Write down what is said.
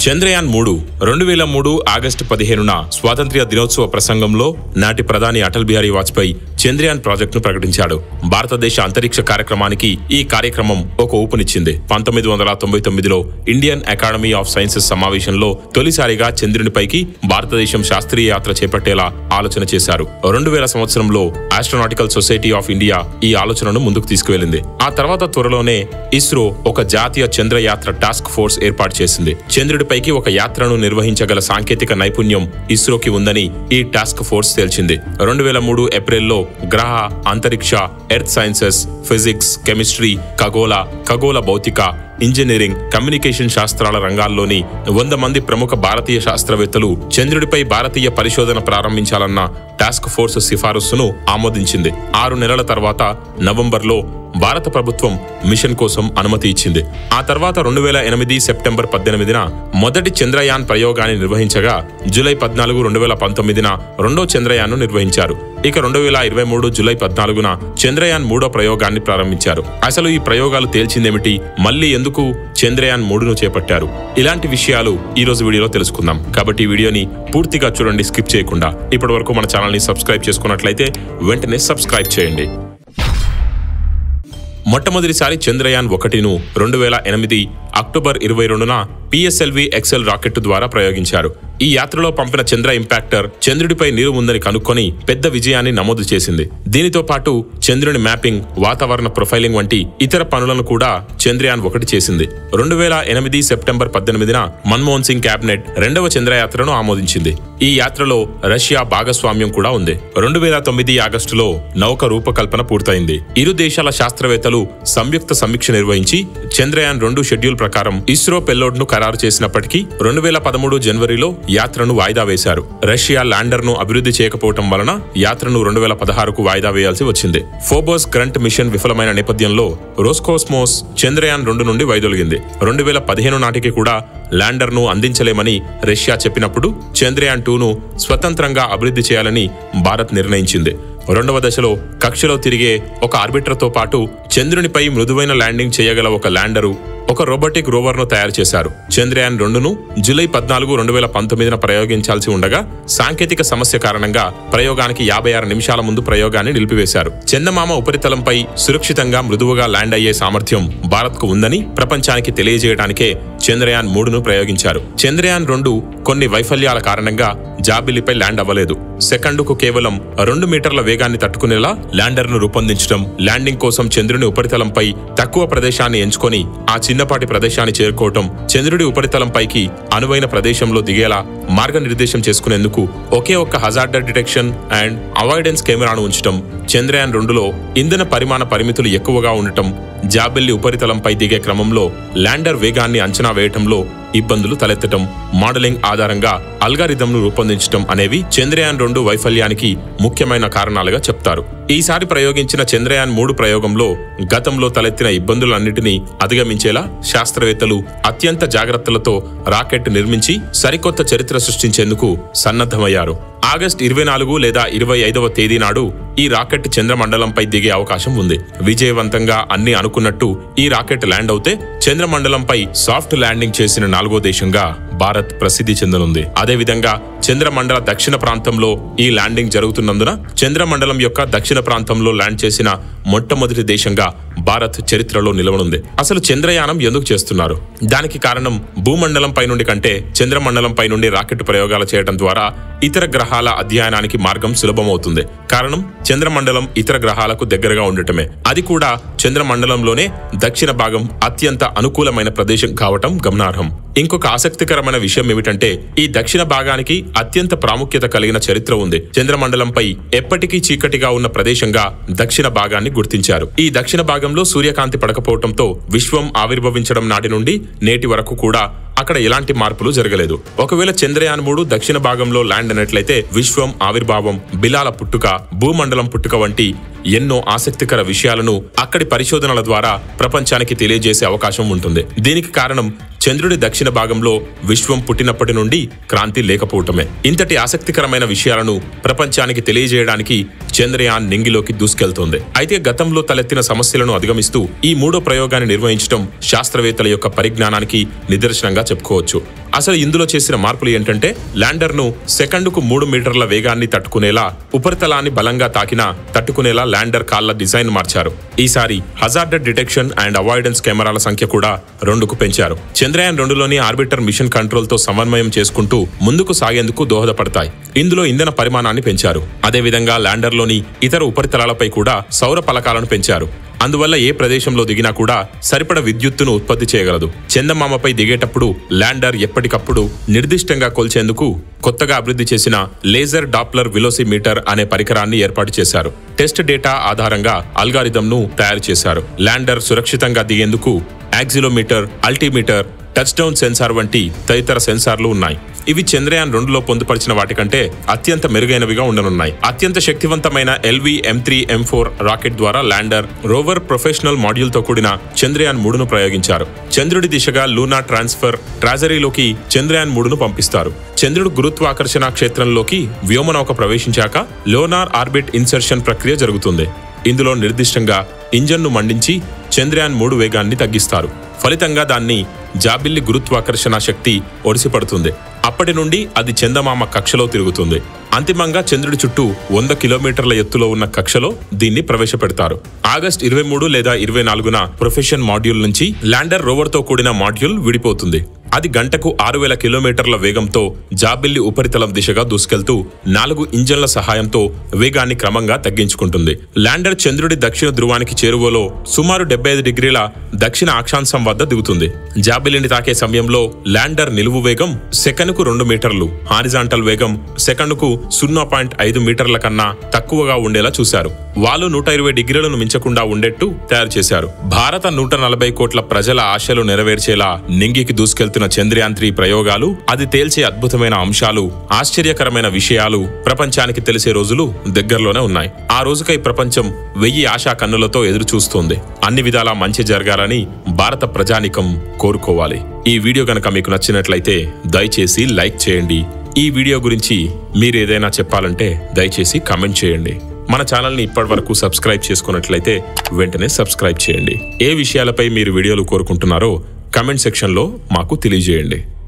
చంద్రయాన్ మూడు రెండు వేల మూడు ఆగస్టు పదిహేనున స్వాతంత్ర్య దినోత్సవ ప్రసంగంలో నాటి ప్రధాని అటల్ బిహారీ వాజ్పేయి చంద్రయాన్ ప్రాజెక్టును ప్రకటించాడు భారతదేశ అంతరిక్ష కార్యక్రమానికి ఈ కార్యక్రమం ఒక ఊపునిచ్చింది పంతొమ్మిది వందల తొంభై తొమ్మిదిలో ఇండియన్ అకాడమీ ఆఫ్ సైన్సెస్ సమావేశంలో తొలిసారిగా చంద్రునిపైకి భారతదేశం శాస్త్రీయ యాత్ర చేపట్టేలా ఆలోచన చేశారు రెండు వేల సంవత్సరంలో ఆస్ట్రోనాటికల్ సొసైటీ ఆఫ్ ఇండియా ఈ ఆలోచనను ముందుకు తీసుకువెళ్లింది ఆ తర్వాత త్వరలోనే ఇస్రో ఒక జాతీయ చంద్రయాత్ర టాస్క్ ఫోర్స్ ఏర్పాటు చేసింది చంద్రుడిపైకి ఒక యాత్రను నిర్వహించగల సాంకేతిక నైపుణ్యం ఇస్రోకి ఉందని ఈ టాస్క్ ఫోర్స్ తేల్చింది రెండు వేల మూడు ఏప్రిల్లో గ్రహ అంతరిక్ష ఎర్త్ సైన్సెస్ ఫిజిక్స్ కెమిస్ట్రీ ఖగోళ ఖగోళ భౌతిక ఇంజనీరింగ్ కమ్యూనికేషన్ శాస్త్రాల రంగాల్లోని వంద మంది ప్రముఖ భారతీయ శాస్త్రవేత్తలు చంద్రుడిపై భారతీయ పరిశోధన ప్రారంభించాలన్న టాస్క్ ఫోర్స్ సిఫారసును ఆమోదించింది ఆరు నెలల తర్వాత నవంబర్లో భారత ప్రభుత్వం మిషన్ కోసం అనుమతి ఇచ్చింది ఆ తర్వాత రెండు వేల ఎనిమిది సెప్టెంబర్ పద్దెనిమిదిన మొదటి చంద్రయాన్ ప్రయోగాన్ని నిర్వహించగా జూలై పద్నాలుగు రెండు వేల పంతొమ్మిదిన రెండో చంద్రయాన్ను నిర్వహించారు ఇక రెండు వేల ఇరవై మూడు జూలై పద్నాలుగున చంద్రయాన్ మూడో ప్రయోగాన్ని ప్రారంభించారు అసలు ఈ ప్రయోగాలు తేల్చిందేమిటి మళ్ళీ ఎందుకు చంద్రయాన్ మూడును చేపట్టారు ఇలాంటి విషయాలు ఈ రోజు వీడియోలో తెలుసుకుందాం కాబట్టి ఈ వీడియోని పూర్తిగా చూడండి స్కిప్ చేయకుండా ఇప్పటి వరకు మన ఛానల్ని సబ్స్క్రైబ్ చేసుకున్నట్లయితే వెంటనే సబ్స్క్రైబ్ చేయండి మొట్టమొదటిసారి చంద్రయాన్ ఒకటిను రెండు వేల ఎనిమిది అక్టోబర్ ఇరవై రెండున పిఎస్ఎల్వి ఎక్సెల్ రాకెట్ ద్వారా ప్రయోగించారు ఈ యాత్రలో పంపిన చంద్ర ఇంపాక్టర్ చంద్రుడిపై నీరు ఉందని కనుక్కొని పెద్ద విజయాన్ని నమోదు చేసింది దీనితో పాటు చంద్రుని మ్యాపింగ్ వాతావరణ ప్రొఫైలింగ్ వంటి ఇతర పనులను కూడా చంద్రయాన్ ఒకటి చేసింది రెండు వేల ఎనిమిది సెప్టెంబర్ పద్దెనిమిదిన మన్మోహన్ సింగ్ కేబినెట్ రెండవ చంద్రయాత్రను ఆమోదించింది ఈ యాత్రలో రష్యా భాగస్వామ్యం కూడా ఉంది రెండు వేల తొమ్మిది ఆగస్టులో నౌక రూపకల్పన పూర్తయింది ఇరు దేశాల శాస్త్రవేత్తలు సంయుక్త సమీక్ష నిర్వహించి చంద్రయాన్ రెండు షెడ్యూల్ ప్రకారం ఇస్రో పెల్లోడ్ ను ఖరారు చేసినప్పటికీ రెండు వేల పదమూడు జనవరిలో యాత్రను వాయిదా వేశారు రష్యా ల్యాండర్ ను అభివృద్ధి చేయకపోవటం వలన యాత్రను రెండు వేల పదహారుకు వాయిదా వేయాల్సి వచ్చింది ఫోబోస్ గ్రంట్ మిషన్ విఫలమైన నేపథ్యంలో రోస్కోస్మోస్ చంద్రయాన్ రెండు నుండి వైదొలిగింది రెండు వేల పదిహేను నాటికి కూడా ల్యాండర్ ను అందించలేమని రష్యా చెప్పినప్పుడు చంద్రయాన్ టూను స్వతంత్రంగా అభివృద్ధి చేయాలని భారత్ నిర్ణయించింది రెండవ దశలో కక్షలో తిరిగే ఒక ఆర్బిటర్తో పాటు చంద్రునిపై మృదువైన ల్యాండింగ్ చేయగల ఒక ల్యాండరు ఒక రోబోటిక్ రోవర్ను తయారు చేశారు చంద్రయాన్ రెండును జూలై పద్నాలుగు రెండు వేల పంతొమ్మిదిన ప్రయోగించాల్సి ఉండగా సాంకేతిక సమస్య కారణంగా ప్రయోగానికి యాభై ఆరు నిమిషాల ముందు ప్రయోగాన్ని నిలిపివేశారు చందమామ ఉపరితలంపై సురక్షితంగా మృదువుగా ల్యాండ్ అయ్యే సామర్థ్యం భారత్కు ఉందని ప్రపంచానికి తెలియజేయడానికే చంద్రయాన్ మూడును ప్రయోగించారు చంద్రయాన్ రెండు కొన్ని వైఫల్యాల కారణంగా జాబిలిపై ల్యాండ్ అవ్వలేదు సెకండుకు కేవలం రెండు మీటర్ల వేగాన్ని తట్టుకునేలా ల్యాండర్ ను రూపొందించడం ల్యాండింగ్ కోసం చంద్రుని ఉపరితలంపై తక్కువ ప్రదేశాన్ని ఎంచుకొని ఆ చిన్నపాటి ప్రదేశాన్ని చేరుకోవటం చంద్రుడి ఉపరితలంపైకి అనువైన ప్రదేశంలో దిగేలా మార్గనిర్దేశం చేసుకునేందుకు ఒకే ఒక్క హజార్డర్ డిటెక్షన్ అండ్ అవాయిడెన్స్ కెమెరాను ఉంచటం చంద్రయాన్ రెండులో ఇంధన పరిమాణ పరిమితులు ఎక్కువగా ఉండటం జాబిల్లి ఉపరితలంపై దిగే క్రమంలో ల్యాండర్ వేగాన్ని అంచనా వేయటంలో ఇబ్బందులు తలెత్తటం మోడలింగ్ ఆధారంగా అల్గారిథంను రూపొందించడం అనేవి చంద్రయాన్ రెండు వైఫల్యానికి ముఖ్యమైన కారణాలుగా చెప్తారు ఈసారి ప్రయోగించిన చంద్రయాన్ మూడు ప్రయోగంలో గతంలో తలెత్తిన ఇబ్బందులన్నిటినీ అధిగమించేలా శాస్త్రవేత్తలు అత్యంత జాగ్రత్తలతో రాకెట్ నిర్మించి సరికొత్త చరిత్ర సృష్టించేందుకు సన్నద్ధమయ్యారు ఆగస్ట్ ఇరవై నాలుగు లేదా ఇరవై ఐదవ తేదీ నాడు ఈ రాకెట్ చంద్రమండలంపై దిగే అవకాశం ఉంది విజయవంతంగా అన్ని అనుకున్నట్టు ఈ రాకెట్ ల్యాండ్ అవుతే చంద్రమండలంపై సాఫ్ట్ ల్యాండింగ్ చేసిన నాలుగో దేశంగా భారత్ ప్రసిద్ధి చెందనుంది అదేవిధంగా చంద్రమండల దక్షిణ ప్రాంతంలో ఈ ల్యాండింగ్ జరుగుతున్నందున చంద్రమండలం యొక్క దక్షిణ ప్రాంతంలో ల్యాండ్ చేసిన మొట్టమొదటి దేశంగా భారత్ చరిత్రలో నిలవనుంది అసలు చంద్రయానం ఎందుకు చేస్తున్నారు దానికి కారణం భూమండలం పై నుండి కంటే చంద్రమండలం పై నుండి రాకెట్ ప్రయోగాలు చేయడం ద్వారా ఇతర గ్రహాల అధ్యయనానికి మార్గం సులభమవుతుంది కారణం చంద్రమండలం ఇతర గ్రహాలకు దగ్గరగా ఉండటమే అది కూడా చంద్రమండలంలోనే దక్షిణ భాగం అత్యంత అనుకూలమైన ప్రదేశం కావటం గమనార్హం ఇంకొక ఆసక్తికరమైన విషయం ఏమిటంటే ఈ దక్షిణ భాగానికి అత్యంత ప్రాముఖ్యత కలిగిన చరిత్ర ఉంది చంద్రమండలంపై ఎప్పటికీ చీకటిగా ఉన్న ప్రదేశంగా దక్షిణ భాగాన్ని గుర్తించారు ఈ దక్షిణ భాగంలో సూర్యకాంతి పడకపోవడంతో విశ్వం ఆవిర్భవించడం నాటి నుండి నేటి వరకు కూడా అక్కడ ఎలాంటి మార్పులు జరగలేదు ఒకవేళ చంద్రయాన్ మూడు దక్షిణ భాగంలో ల్యాండ్ అయినట్లయితే విశ్వం ఆవిర్భావం బిలాల పుట్టుక భూమండలం పుట్టుక వంటి ఎన్నో ఆసక్తికర విషయాలను అక్కడి పరిశోధనల ద్వారా ప్రపంచానికి తెలియజేసే అవకాశం ఉంటుంది దీనికి కారణం చంద్రుడి దక్షిణ భాగంలో విశ్వం పుట్టినప్పటి నుండి క్రాంతి లేకపోవటమే ఇంతటి ఆసక్తికరమైన విషయాలను ప్రపంచానికి తెలియజేయడానికి చంద్రయాన్ నింగిలోకి దూసుకెళ్తోంది అయితే గతంలో తలెత్తిన సమస్యలను అధిగమిస్తూ ఈ మూడో ప్రయోగాన్ని నిర్వహించడం శాస్త్రవేత్తల యొక్క పరిజ్ఞానానికి నిదర్శనంగా చెప్పుకోవచ్చు అసలు ఇందులో చేసిన మార్పులు ఏంటంటే ల్యాండర్ ను సెకండుకు మూడు మీటర్ల వేగాన్ని తట్టుకునేలా ఉపరితలాన్ని బలంగా తాకినా తట్టుకునేలా ల్యాండర్ కాళ్ల డిజైన్ మార్చారు ఈసారి హజార్డెడ్ డిటెక్షన్ అండ్ అవాయిడెన్స్ కెమెరాల సంఖ్య కూడా రెండుకు పెంచారు చంద్రయాన్ రెండులోని ఆర్బిటర్ మిషన్ కంట్రోల్ తో సమన్వయం చేసుకుంటూ ముందుకు సాగేందుకు దోహదపడతాయి ఇందులో ఇంధన పరిమాణాన్ని పెంచారు అదేవిధంగా ల్యాండర్లోని ఇతర ఉపరితలాలపై కూడా సౌర పలకాలను పెంచారు అందువల్ల ఏ ప్రదేశంలో దిగినా కూడా సరిపడ విద్యుత్తును ఉత్పత్తి చేయగలదు చందమామపై దిగేటప్పుడు ల్యాండర్ ఎప్పటికప్పుడు నిర్దిష్టంగా కొల్చేందుకు కొత్తగా అభివృద్ధి చేసిన లేజర్ డాప్లర్ విలోసిమీటర్ అనే పరికరాన్ని ఏర్పాటు చేశారు టెస్ట్ డేటా ఆధారంగా అల్గారిథంను తయారు చేశారు ల్యాండర్ సురక్షితంగా దిగేందుకు accelerometer altimeter touch down sensor వంటి తదితర సెన్సార్లు ఉన్నాయి ఇవి చంద్రయాన్ రెండులో పొందుపరిచిన వాటికంటే అత్యంత మెరుగైనవిగా ఉండనున్నాయి అత్యంత శక్తివంతమైన LV M three M four rocket ద్వారా ల్యాండర్ రోవర్ ప్రొఫెషనల్ మాడ్యూల్ తో కూడిన చంద్రయాన్ మూడును ప్రయోగించారు చంద్రుడి దిశగా లూనా ట్రాన్స్ఫర్ ట్రాజరీలోకి చంద్రయాన్ మూడును పంపిస్తారు చంద్రుడు గురుత్వాకర్షణ క్షేత్రంలోకి వ్యోమనౌక ప్రవేశించాక లోనార్ ఆర్బిట్ ఇన్సర్షన్ ప్రక్రియ జరుగుతుంది ఇందులో నిర్దిష్టంగా ఇంజన్ను మండించి చంద్రయాన్ మూడు వేగాన్ని తగ్గిస్తారు ఫలితంగా దాన్ని జాబిల్లి గురుత్వాకర్షణ శక్తి ఒడిసిపడుతుంది అప్పటి నుండి అది చందమామ కక్షలో తిరుగుతుంది అంతిమంగా చంద్రుడి చుట్టూ వంద కిలోమీటర్ల ఎత్తులో ఉన్న కక్షలో దీన్ని ప్రవేశపెడతారు ఆగస్ట్ ఇరవై మూడు లేదా ఇరవై నాలుగున ప్రొఫెషన్ మాడ్యూల్ నుంచి ల్యాండర్ రోవర్తో కూడిన మాడ్యూల్ విడిపోతుంది అది గంటకు ఆరు వేల కిలోమీటర్ల వేగంతో జాబిల్లి ఉపరితలం దిశగా దూసుకెళ్తూ నాలుగు ఇంజన్ల సహాయంతో వేగాన్ని క్రమంగా తగ్గించుకుంటుంది ల్యాండర్ చంద్రుడి దక్షిణ ధ్రువానికి చేరువలో సుమారు డెబ్బై ఐదు డిగ్రీల దక్షిణ అక్షాంశం వద్ద దిగుతుంది జాబిల్లిని తాకే సమయంలో ల్యాండర్ నిలువు వేగం సెకనుకు రెండు మీటర్లు హారిజాంటల్ వేగం సెకనుకు సున్నా పాయింట్ ఐదు మీటర్ల కన్నా తక్కువగా ఉండేలా చూశారు వాళ్ళు నూట ఇరవై డిగ్రీలను మించకుండా ఉండేట్టు తయారు చేశారు భారత నూట నలభై కోట్ల ప్రజల ఆశలు నెరవేర్చేలా నింగికి దూసుకెళ్తున్న చంద్రయాన్ త్రీ ప్రయోగాలు అది తేల్చే అద్భుతమైన అంశాలు ఆశ్చర్యకరమైన విషయాలు ప్రపంచానికి తెలిసే రోజులు దగ్గరలోనే ఉన్నాయి ఆ రోజుకై ప్రపంచం వెయ్యి ఆశా కన్నులతో ఎదురు చూస్తోంది అన్ని విధాలా మంచి జరగాలని భారత ప్రజానికం కోరుకోవాలి ఈ వీడియో గనక మీకు నచ్చినట్లయితే దయచేసి లైక్ చేయండి ఈ వీడియో గురించి మీరు ఏదైనా చెప్పాలంటే దయచేసి కామెంట్ చేయండి మన ఛానల్ని ఇప్పటి వరకు సబ్స్క్రైబ్ చేసుకున్నట్లయితే వెంటనే సబ్స్క్రైబ్ చేయండి ఏ విషయాలపై మీరు వీడియోలు కోరుకుంటున్నారో కమెంట్ సెక్షన్లో మాకు తెలియజేయండి